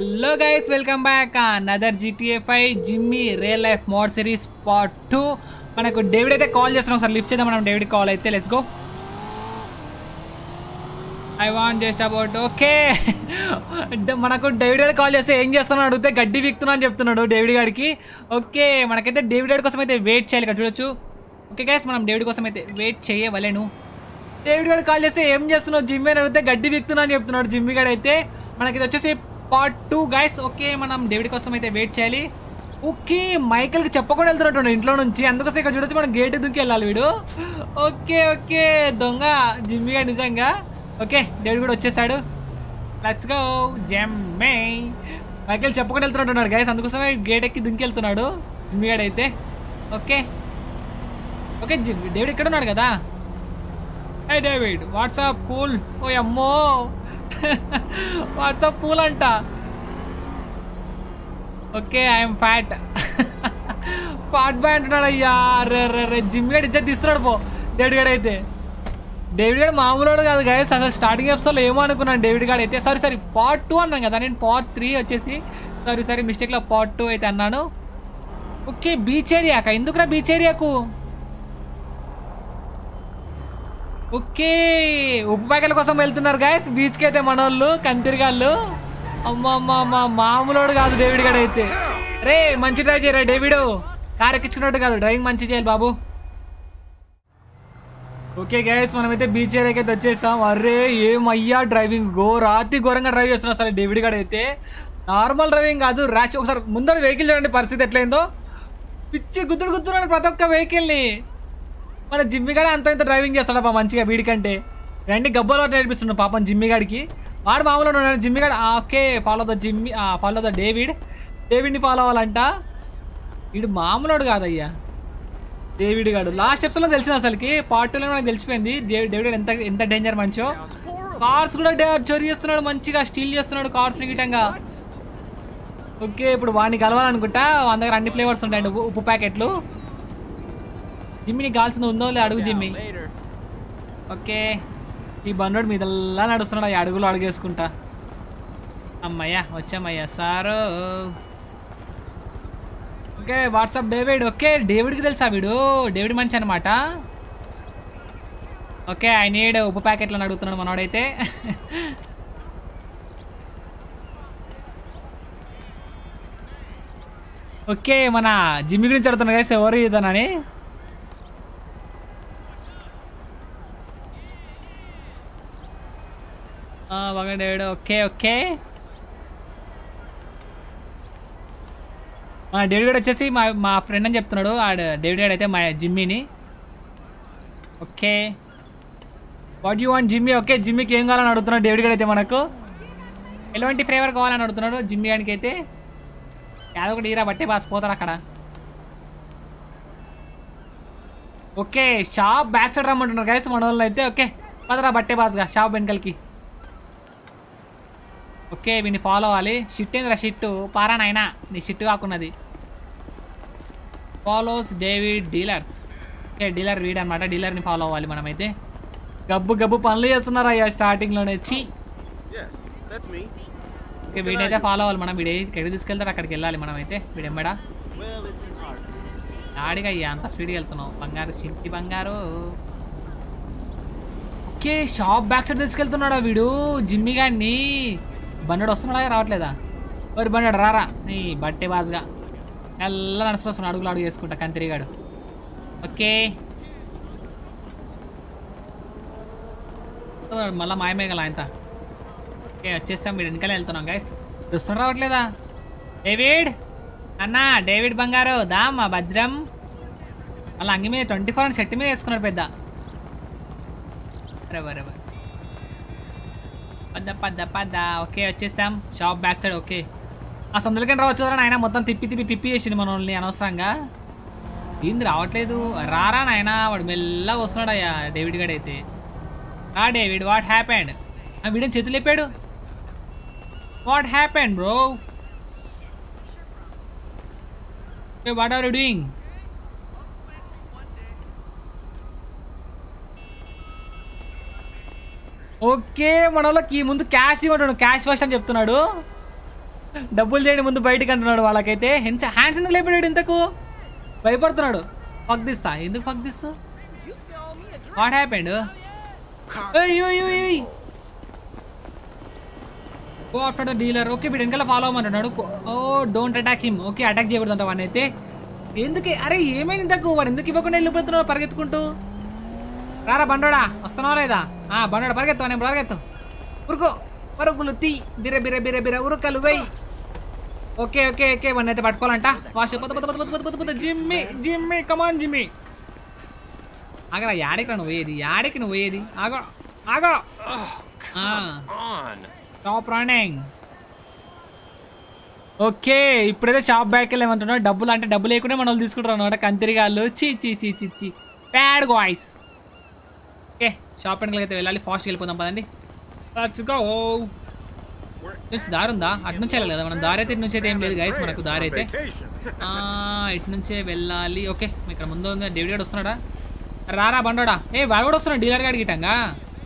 Hello guys welcome back another GTA five Jimmy real life mod series part two మనకు David అయితే call చేస్తున్నాం sir lift చేద్దాం మనం David call అయితే let's go I want just about okay మనకు David గారికి call చేస్తే ఏం చేస్తున్నాడు అడిగితే గడ్డి వీక్తున్నా అని చెప్తున్నాడు డేవిడ్ గారికి ఓకే మనకైతే డేవిడ్ గారి కోసం అయితే వెయిట్ చేయాలి ఇక్కడ చూడొచ్చు ఓకే గైస్ మనం డేవిడ్ కోసం అయితే వెయిట్ చేయవలేను డేవిడ్ గారు కాల్ చేస్తే ఏం చేస్తున్నావు జిమ్మి అని అడిగితే గడ్డి బిక్తున్నా అని చెప్తున్నాడు జిమ్మి గారు అయితే మనకి ఇది వచ్చేసి పార్ట్ టూ గైస్ ఓకే మనం డేవిడ్ కోసం అయితే వెయిట్ చేయాలి ఓకే మైకల్కి చెప్పకుండా వెళ్తున్నట్టు ఇంట్లో నుంచి అందుకోసం ఇక్కడ చూడొచ్చు మనం గేట్ దుక్కి వెళ్ళాలి వీడు ఓకే ఓకే దొంగ జిమ్మి గారు నిజంగా ఓకే డేవిడ్ కూడా వచ్చేసాడు లెట్స్ గో జమ్మే మైకల్ చెప్పకుండా వెళ్తున్నట్టున్నాడు గైస్ అందుకోసమే గేట్ ఎక్కి దుంకి వెళ్తున్నాడు జిమ్మి గారు అయితే ఓకే ఓకే జిమ్- డేవిడ్ ఇక్కడ ఉన్నాడు కదా hey David what's up cool oh అమ్మో వాట్సాప్ కూల్ అంట okay I'm fat fat boy అంటున్నాడు అయ్యా రే రే రే జిమ్ గడ్ ఇద్దరు తీస్తున్నాడు పో డేవిడ్ గడ్ అయితే డేవిడ్ గడ్ మామూలు కాదు గైస్ అసలు స్టార్టింగ్ ఎపిసోడ్లో ఏమో అనుకున్నాను డేవిడ్ గడ్ అయితే సారీ సారీ పార్ట్ టూ అన్నాను కదా నేను పార్ట్ త్రీ వచ్చేసి సారీ సారీ మిస్టేక్లో పార్ట్ టూ అయితే అన్నాను ఓకే బీచ్ ఏరియాకా ఎందుకురా బీచ్ ఏరియాకు ఓకే ఉప్పు ప్యాకెల కోసం వెళ్తున్నారు గాయస్ బీచ్కి అయితే మనోళ్ళు కంతిరిగాళ్ళు అమ్మ అమ్మ అమ్మ మామూలోడు కాదు డేవిడ్ గడ అయితే రే మంచి డ్రైవ్ చేయరా డేవిడ్ కార్ ఎక్కించుకున్నట్టు కాదు డ్రైవింగ్ మంచి చేయాలి బాబు ఓకే గైస్ మనమైతే బీచ్ ఏరియాకి అయితే వచ్చేసాం అరే ఏమయ్యా డ్రైవింగ్ గో రాతి ఘోరంగా డ్రైవ్ చేస్తున్నా అసలు డేవిడ్ గడ అయితే నార్మల్ డ్రైవింగ్ కాదు ర్యాష్ ఒకసారి ముందర వెహికల్ చూడండి పరిస్థితి ఎట్లయిందో పిచ్చి గుద్దుడు గుద్దున్నాడు ప్రతి ఒక్క వెహికల్ని మన జిమ్మిగాడే అంత ఇంత డ్రైవింగ్ చేస్తాడప్ప మంచిగా వీడికంటే రండి గబ్బలో నేర్పిస్తున్నాడు పాపం జిమ్మిగాడికి వాడు మామూలు ఉన్నాడు జిమ్మిగాడు ఆ, okay follow the Jimmy follow the David డేవిడ్ని ఫాలో అవ్వాలంట వీడు మామూలుడు కాదయ్యా డేవిడ్ గాడు లాస్ట్ ఎపిసోడ్లో తెలిసింది అసలుకి పార్ట్ టూలో మనకు తెలిసిపోయింది డే- డేవిడ్ ఎంత ఎంత డేంజర్ మంచో కార్స్ కూడా డే- చోరీ చేస్తున్నాడు మంచిగా స్టీల్ చేస్తున్నాడు కార్స్ గిటంగా ఓకే ఇప్పుడు వాడిని కలవాలనుకుంటా వాళ్ళ దగ్గర అన్ని ఫ్లేవర్స్ ఉంటాయండి ఉప్పు- ఉప్పు ప్యాకెట్లు జిమ్మి నీకు కావాల్సింది ఉందో లేదు అడుగు జిమ్మి ఓకే ఈ బండోడు మీదల్లా నడుస్తున్నాడు ఈ అడుగులు అడుగేసుకుంటా అమ్మయ్యా వచ్చామయ్యా సారు ఓకే వాట్సాప్ డేవిడ్ ఓకే డేవిడ్కి తెలుసా వీడు డేవిడ్ మంచి అనమాట ఓకే ఐ నీడ్ ఉప్పు ప్యాకెట్లను అడుగుతున్నాడు మనోడైతే ఓకే మన జిమ్మి గురించి అడుగుతున్నా కదా ఎవరు ఇదనని ఆ, బాగా డేవిడ్ ఓకే ఓకే మా డేవిడ్ గడ్ వచ్చేసి మా మా ఫ్రెండ్ అని చెప్తున్నాడు ఆడు డేవిడ్ గడ్ అయితే మా జిమ్మీని okay what you want Jimmy okay జిమ్మీకి ఏం కావాలని అడుగుతున్నాడు డేవిడ్ గడ్ అయితే మనకు ఎలాంటి ఫ్లేవర్ కావాలని అడుగుతున్నాడు జిమ్మీ గానికి అయితే యాదో ఒకటి ఈరా బట్టే బాస్ పోతాడు అక్కడ ఓకే షాప్ బ్యాక్ సైడ్ రమ్మంటున్నారు గైస్ మన వాళ్ళు అయితే ఓకే పదరా బట్టే బాస్గా షాప్ వెనకలకి ఓకే వీడిని ఫాలో అవ్వాలి షిట్ ఏందిరా షిట్టు పారా నాయనా నీ షిట్టు కాకున్నది follows David dealers okay dealer weed అనమాట డీలర్ని ఫాలో అవ్వాలి మనమైతే గబ్బు గబ్బు పనులు చేస్తున్నారు అయ్యా స్టార్టింగ్లోనే వచ్చి Yes, that's me. ఓకే వీడైతే ఫాలో అవ్వాలి మనం వీడే ఎక్కడికి తీసుకెళ్తారు అక్కడికి వెళ్ళాలి మనమైతే వీడెంబడా Well, it's an art. ఆడిగా అయ్యా అంత స్పీడ్గా వెళ్తున్నావు బంగారు సిట్టి బంగారు ఓకే షాప్ బ్యాక్ సైడ్ తీసుకెళ్తున్నాడా వీడు జిమ్మి గాడిని బండడు వస్తున్నాడా రావట్లేదా మరి బండాడు రారా నీ బట్టే బాజ్గా ఎలా నడుచుకొస్తున్నాడు అడుగులు అడుగు చేసుకుంటా కంతిరిగాడు ఓకే ఓ, మళ్ళా మాయమే గల ఆయన ఓకే వచ్చేస్తాం వీడు వెనకాల వెళ్తున్నాం గైస్ చూస్తున్నా రావట్లేదా డేవిడ్ అన్నా డేవిడ్ బంగారు దా మా వజ్రం అలా అంగి మీద ట్వంటీ ఫోర్ అవర్స్ షర్ట్ మీద వేసుకున్నారు పెద్ద అరే అరే అరే. పద్ద పద్ద పద్ద ఓకే వచ్చేసాం షాప్ బ్యాక్ సైడ్ ఓకే ఆ సందులకని రావచ్చు కదా నాయన మొత్తం తిప్పి తిప్పి పిప్పి చేసిండు మనల్ని అనవసరంగా ఏంది రావట్లేదు రారా నాయన వాడు మెల్లగా వస్తున్నాడు అయ్యా డేవిడ్ గడ్ అయితే రా డేవిడ్ వాట్ హ్యాపెండ్ ఆ వీడియో చేతులు లేపాడు what happened bro what are you doing okay మన వాళ్ళకి ముందు క్యాష్ ఇవ్వడు క్యాష్ ఫస్ట్ అని చెప్తున్నాడు డబ్బులు చేయండి ముందు బయటికి అంటున్నాడు వాళ్ళకైతే హెన్స్ హ్యాండ్స్ ఎందుకు లేపాడు ఇంతకు భయపడుతున్నాడు ఫక్ దిస్సా ఎందుకు fuck this what happened go after the dealer okay వీడు వెనకాల ఫాలో అవ్వమంటున్నాడు oh don't attack him okay attack చేయకూడదు అంట వాడిని అయితే ఎందుకు అరే ఏమైంది ఇంతకు వాడు ఎందుకు ఇవ్వకుండా వెళ్ళిపోతున్నాడు పరిగెత్తుకుంటూ రారా బండోడా వస్తున్నావా లేదా ఆ బండోడా పరిగెత్తు నేను పరిగెత్తు ఉరుకో పరుగులు తీ బిర బిర బిర బిర ఉరుకలు వెయ్యి ఓకే ఓకే ఓకే వన్ అయితే పట్టుకోవాలంట వాష్ పొద్దు పొద్దు పొద్దు పొద్దు పొద్దు పొద్దు జిమ్మి జిమ్మి కమాన్ జిమ్మి ఆగరా యాడికి రా నువ్వు పోయేది యాడికి నువ్వు పోయేది ఆగో ఆగో On. టాప్ రన్నింగ్ ఓకే ఇప్పుడైతే షాప్ బ్యాక్ వెళ్ళేమంటున్నాడు డబ్బులు అంటే డబ్బులు లేకుండా మన వాళ్ళు తీసుకుంటారు అనమాట కంతిరిగాళ్ళు చీ చీ చీ చీ చీ బ్యాడ్ గాయ్స్ ఓకే షాప్ వెనకలకి అయితే వెళ్ళాలి ఫాస్ట్ వెళ్ళిపోదాం పదండి లెట్స్ గో నుంచి దారి ఉందా అటు నుంచి వెళ్ళాలి కదా మనం దారి అయితే ఇటు నుంచి అయితే ఏం లేదు గైస్ మనకు దారి అయితే Vacation. ఆ, ఇటు నుంచే వెళ్ళాలి ఓకే ఇక్కడ ముందు ఉంది డేవిడ్ గారు వస్తున్నాడా రారా బండోడా ఏ వాడు కూడా వస్తున్నాడు డీలర్ గారికి ఇటంగా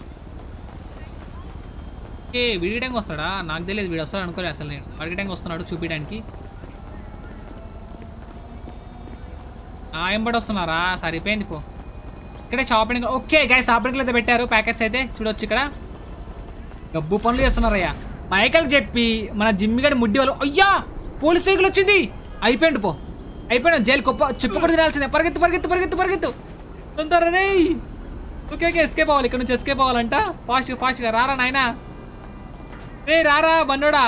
ఏ వీడి టైంకి వస్తాడా నాకు తెలియదు వీడు వస్తాడు అనుకోలేదు అసలు నేను వాడికి టైంకి వస్తున్నాడు చూపించడానికి ఆ ఎంబడి వస్తున్నారా సరిపోయింది పో ఇక్కడే షాపింగ్ ఓకే గాయ షాపింగ్ అయితే పెట్టారు ప్యాకెట్స్ అయితే చూడొచ్చు ఇక్కడ డబ్బు పనులు చేస్తున్నారయ్యా మైకల్ చెప్పి మన జిమ్మి గడి ముడ్డి వాళ్ళు అయ్యా పోలీస్ వెహికల్ వచ్చింది అయిపోయింది పో అయిపోయాడు జైలు గొప్ప చుప్పకూడదు తినాల్సిందే పరిగెత్తు పరిగెత్తు పరిగెత్తు పరిగెత్తు తొందర రే ఓకే ఓకే ఎస్కేప్ అవ్వాలి ఇక్కడ నుంచి ఎస్కేప్ అవ్వాలంట ఫాస్ట్గా ఫాస్ట్గా రారా నాయనా రే రారా బండోడా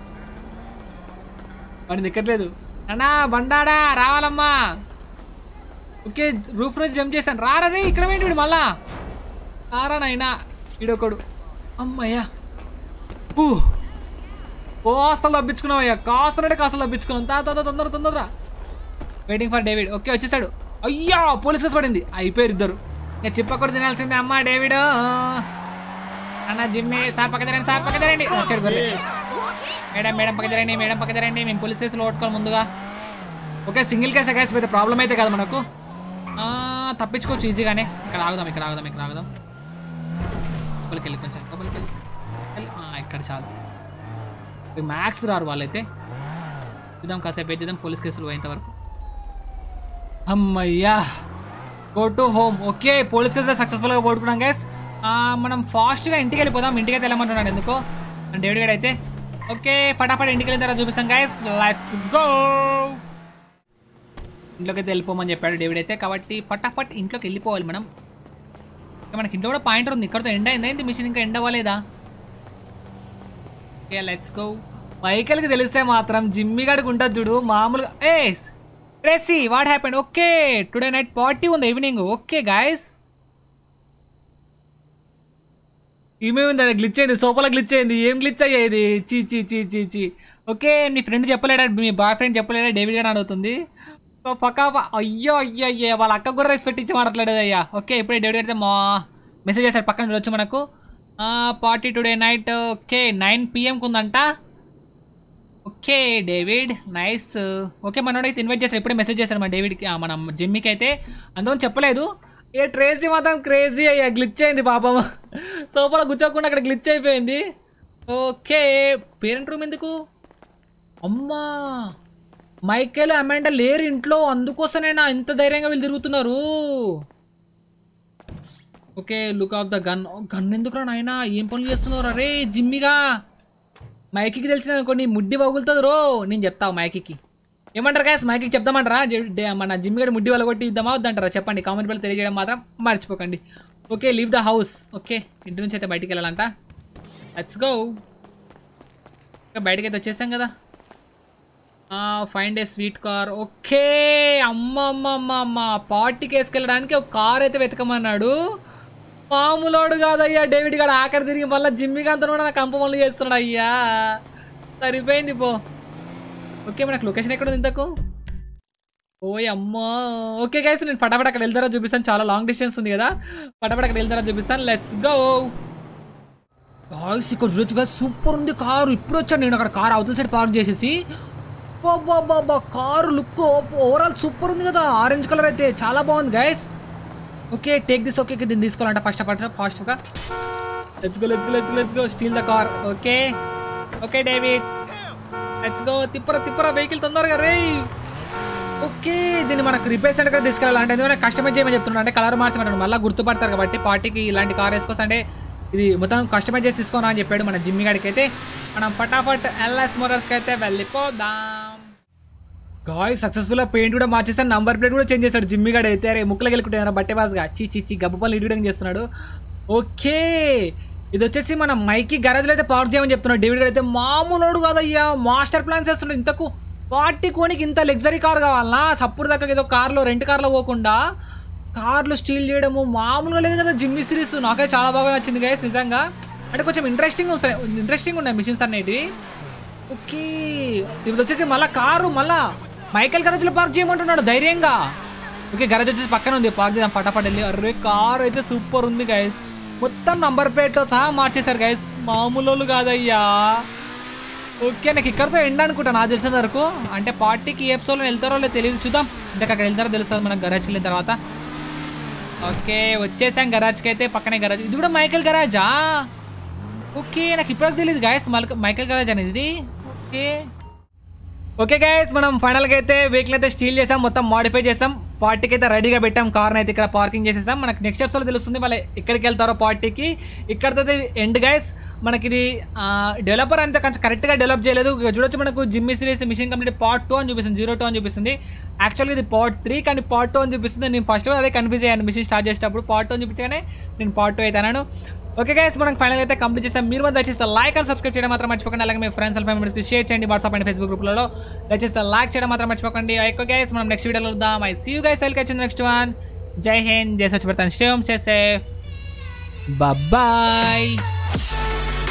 వాడిని దిక్కట్లేదు అన్నా బండాడా రావాలమ్మా ఓకే రూఫ్ నుంచి జంప్ చేశాను రారా రే ఇక్కడ ఏంటి వీడు మళ్ళా రారా నాయనా వీడొకడు అమ్మయ్యా ఊ కాస్తలు తప్పించుకున్నావయ్యా కాస్తలంటే కాస్తలు తప్పించుకున్నాం తా తా తా, తొందర తొందర వెయిటింగ్ ఫర్ డేవిడ్ ఓకే వచ్చేసాడు అయ్యా పోలీస్ కేసు పడింది అయిపోయారు ఇద్దరు నేను చిప్పకూడదు తినాల్సిందే అమ్మా డేవిడ్ అన్న జిమ్మి సార్ పక్క జరండి సార్ పక్క జరండి వచ్చాడు గొర్రె. మేడం మేడం పక్క జరండి మేడం పక్క జరండి మేము పోలీస్ కేసులో ఓట్టుకోవాలి ముందుగా ఓకే సింగిల్ కేసు కేసు పెద్ద ప్రాబ్లం అయితే కదా మనకు ఆ, తప్పించుకోవచ్చు ఈజీగానే ఇక్కడ ఆగుదాం ఇక్కడ ఆగుదాం ఇక్కడ ఆగుదాం లోపలికి వెళ్ళి కొంచెం లోపలికి వెళ్ళి వెళ్ళి. ఆ, ఇక్కడ చాలు మ్యాక్స్ రారు వాళ్ళైతే చూద్దాం కాసేపు వెయిట్ చేద్దాం పోలీస్ కేసులు పోయేంత వరకు అమ్మయ్యా go to home okay police case సక్సెస్ఫుల్గా పోడుకున్నాం గైస్ మనం ఫాస్ట్గా ఇంటికి వెళ్ళిపోదాం ఇంటికి అయితే వెళ్ళమంటున్నాడు ఎందుకో మన డేవిడ్ గడ్ అయితే ఓకే ఫటాఫట్ ఇంటికి వెళ్ళిన తర్వాత చూపిస్తాం గైస్ లెట్స్ గో ఇంట్లోకి అయితే వెళ్ళిపోమని చెప్పాడు డేవిడ్ అయితే కాబట్టి ఫటాఫట్ ఇంట్లోకి వెళ్ళిపోవాలి మనం ఇంకా మనకి ఇంట్లో కూడా పాయింటర్ ఉంది ఇక్కడతో ఎండ్ అయిందా ఏంటి మిషన్ ఇంకా ఎండ్ అవ్వలేదా ఓకే లెట్స్ గో మైకల్కి తెలిస్తే మాత్రం జిమ్మి గడికి ఉంటుంది చూడు మామూలుగా ఏ Tracy what happened okay today night party ఉంది ఈవినింగ్ ఓకే గాయస్ ఏమేమి గ్లిచ్ అయింది సోఫాలో గ్లిచ్ అయింది ఏం గ్లిచ్ అయ్యేది చీ చీ చీ చీ చీ ఓకే మీ ఫ్రెండ్ చెప్పలేడా మీ బాయ్ ఫ్రెండ్ చెప్పలేడా డేవిడ్ గారు అడుగుతుంది సో పక్క అయ్యో అయ్యో అయ్యో వాళ్ళ అక్క కూడా రైస్ పెట్టించి మాట్లాడలేదు అయ్యా ఓకే ఇప్పుడే డేవిడ్ అయితే మా మెసేజ్ చేశాడు పక్కన చూడొచ్చు మనకు party today night okay nine పిఎంకి ఉందంట ఓకే డేవిడ్ నైస్ ఓకే మనోడైతే ఇన్వైట్ చేశారు ఇప్పుడే మెసేజ్ చేశారు మన డేవిడ్కి ఆ, మన జిమ్మికి అయితే అందుకని చెప్పలేదు ఏ ట్రేసీ మాత్రం క్రేజీ అయ్యా గ్లిచ్ అయింది పాపం సోఫాలో కూర్చోకుండా అక్కడ గ్లిచ్ అయిపోయింది ఓకే పేరెంట్ రూమ్ ఎందుకు అమ్మా మైకేల్ అమాండా లేరు ఇంట్లో అందుకోసమేనా ఇంత ధైర్యంగా వీళ్ళు తిరుగుతున్నారు okay look of the gun gun ఎందుకురా నాయనా ఏం పనులు చేస్తున్నారు అరే జిమ్మిగా మైకికి తెలిసిన కొన్ని ముడ్డి పగులుతుంది రో నేను చెప్తావు మైకికి ఏమంటారు గాయస్ మైకికి చెప్తామంటారా జె- డే- మన జిమ్ గడి ముడ్డి వాళ్ళ కొట్టి ఇద్దామా వద్దంటారా చెప్పండి కామెంట్ బిల్ తెలియజేయడం మాత్రం మర్చిపోకండి okay leave the house okay ఇంటి నుంచి అయితే బయటికి వెళ్ళాలంట లెట్స్ గో ఇంకా బయటికి అయితే వచ్చేసాం కదా find a sweet car okay అమ్మ అమ్మ అమ్మ అమ్మ పార్టీకి వేసుకెళ్ళడానికి ఒక కార్ అయితే వెతకమన్నాడు మామూలోడు కాదయ్యా డేవిడ్ గారు ఆఖరి తిరిగి మళ్ళీ జిమ్మి అంతా కూడా నాకు కంప పనులు చేస్తున్నాడు అయ్యా సరిపోయింది పో ఓకే మనకు లొకేషన్ ఎక్కడ ఉంది ఇంతకు ఓయ్ అమ్మా ఓకే గైస్ నేను ఫటాఫట్ అక్కడ వెళ్తారా చూపిస్తాను చాలా లాంగ్ డిస్టెన్స్ ఉంది కదా ఫటాఫట్ అక్కడ వెళ్తారా చూపిస్తాను లెట్స్ గో గాయస్ ఇక్కడ చూడొచ్చుగా సూపర్ ఉంది కారు ఇప్పుడు వచ్చాను నేను అక్కడ కారు అవతల సైడ్ పార్క్ చేసేసి బాబా కారు లుక్ ఓవరాల్ సూపర్ ఉంది కదా ఆరెంజ్ కలర్ అయితే చాలా బాగుంది guys okay take this okay దీన్ని తీసుకోవాలంట ఫస్ట్ ఫస్ట్ ఫాస్ట్గా let's go let's go let's go let's go steal the car okay okay David let's go తిప్పరా తిప్పరా వెహికల్ తొందరగా రే ఓకే దీన్ని మనకు రిపేర్ సెంటర్ తీసుకెళ్ళాలంటే ఎందుకంటే కస్టమైజ్ చేయమని చెప్తున్నాడు అంటే కలర్ మార్చమంటాడు మళ్ళీ గుర్తుపడతారు కాబట్టి పార్టీకి ఇలాంటి కార్ వేసుకోవచ్చు అంటే ఇది మొత్తం కస్టమైజ్ చేసి తీసుకోనా అని చెప్పాడు మన జిమ్మి గాడికి అయితే మనం ఫటాఫట్ ఎల్ఎస్ మోటార్స్కి అయితే వెళ్ళిపోదాం గాయ్ సక్సెస్ఫుల్ పెయింట్ కూడా మార్చేస్తాను నంబర్ ప్లేట్ కూడా చేంజ్ చేస్తాడు జిమ్మి గాడు అయితే అరే ముక్కలు గెలుకుంటున్నారు బట్టే బాస్గా చీ చీ చీ గబ్బు పనులు ఇడియడం చేస్తున్నాడు ఓకే ఇది వచ్చేసి మన మైకి గరాజ్లో అయితే పార్క్ చేయమని చెప్తున్నాడు డేవిడ్ గారు అయితే మామూలోడు కాదయ్యా మాస్టర్ ప్లాన్ చేస్తున్నాడు ఇంతకు పార్టీ కోనికి ఇంత లగ్జరీ కార్ కావాలనా సప్పుడు దాకా ఏదో కార్లో రెంట్ కార్లో పోకుండా కార్లు స్టీల్ చేయడము మామూలుగా లేదు కదా జిమ్మి సిరీస్ నాకైతే చాలా బాగా నచ్చింది గైస్ నిజంగా అంటే కొంచెం ఇంట్రెస్టింగ్ వస్తాయి ఇంట్రెస్టింగ్ ఉన్నాయి మిషన్స్ అనేటివి ఓకే ఇప్పుడు వచ్చేసి మళ్ళా కారు మళ్ళా మైకల్ గరాజ్లో పార్క్ చేయమంటున్నాడు ధైర్యంగా ఓకే గరాజ్ వచ్చేసి పక్కన ఉంది పార్క్ చేద్దాం ఫటాఫట్ వెళ్ళి అరే కార్ అయితే సూపర్ ఉంది గైస్ మొత్తం నంబర్ ప్లేట్తో సహా మార్చేశారు గైస్ మామూలు కాదయ్యా ఓకే నాకు ఇక్కడతో ఎండ్ అనుకుంటా నాకు తెలిసిన వరకు అంటే పార్టీకి ఏ ఎపిసోడ్లో వెళ్తారో లేదో తెలియదు చూద్దాం అంటే అక్కడ వెళ్తారో తెలుస్తుంది మనకు గరాజ్కి వెళ్ళిన తర్వాత ఓకే వచ్చేసాం గరాజ్కి అయితే పక్కనే గరాజ్ ఇది కూడా మైకల్ గరాజా ఓకే నాకు ఇప్పటికి తెలియదు గాయస్ మైకల్ గరాజ్ అనేది ఇది ఓకే ఓకే గైస్ మనం ఫైనల్గా అయితే వెహికల్ అయితే స్టీల్ చేసాం మొత్తం మాడిఫై చేసాం పార్టీకి అయితే రెడీగా పెట్టాం కార్ని అయితే ఇక్కడ పార్కింగ్ చేసేసాం మనకి నెక్స్ట్ ఎపిసోడ్ తెలుస్తుంది మళ్ళీ ఎక్కడికి వెళ్తారో పార్టీకి ఇక్కడతో ఎండ్ గైస్ మనకి ఇది డెవలపర్ అంతా కొంచెం కరెక్ట్గా డెవలప్ చేయలేదు ఇక చూడొచ్చు మనకు Jimmy series mission complete part two అని చూపిస్తుంది జీరో టూ అని చూపిస్తుంది యాక్చువల్గా ఇది పార్ట్ త్రీ కానీ పార్ట్ టూ అని చూపిస్తుంది నేను ఫస్ట్ అదే కన్ఫ్యూజ్ అయ్యాను మిషన్ స్టార్ట్ చేసేటప్పుడు పార్ట్ టూ అని చూపించగానే నేను పార్ట్ టూ అయితే అన్నాను ఓకే గైస్ మనం ఫైనల్ అయితే కంప్లీట్ చేస్తాం మీరు కూడా దయచేస్తే లైక్ అండ్ సబ్స్క్రైబ్ చేయడం మాత్రం మర్చిపోకండి అలాగే మీ ఫ్రెండ్స్ అండ్ ఫ్యామిలీస్కి షేర్ చేయండి వాట్సాప్ అండ్ ఫేస్బుక్ గ్రూప్లలో దయచేస్తే లైక్ చేయడం మాత్రం మర్చిపోకండి ఓకే గైస్ మనం నెక్స్ట్ వీడియోలో వద్దాం ఐ సీ యూ గైస్ వెల్కి వచ్చింది నెక్స్ట్ వన్ జై హింద్ జై సచ్ పెడతాను స్టేమ్ చేసే బాయ్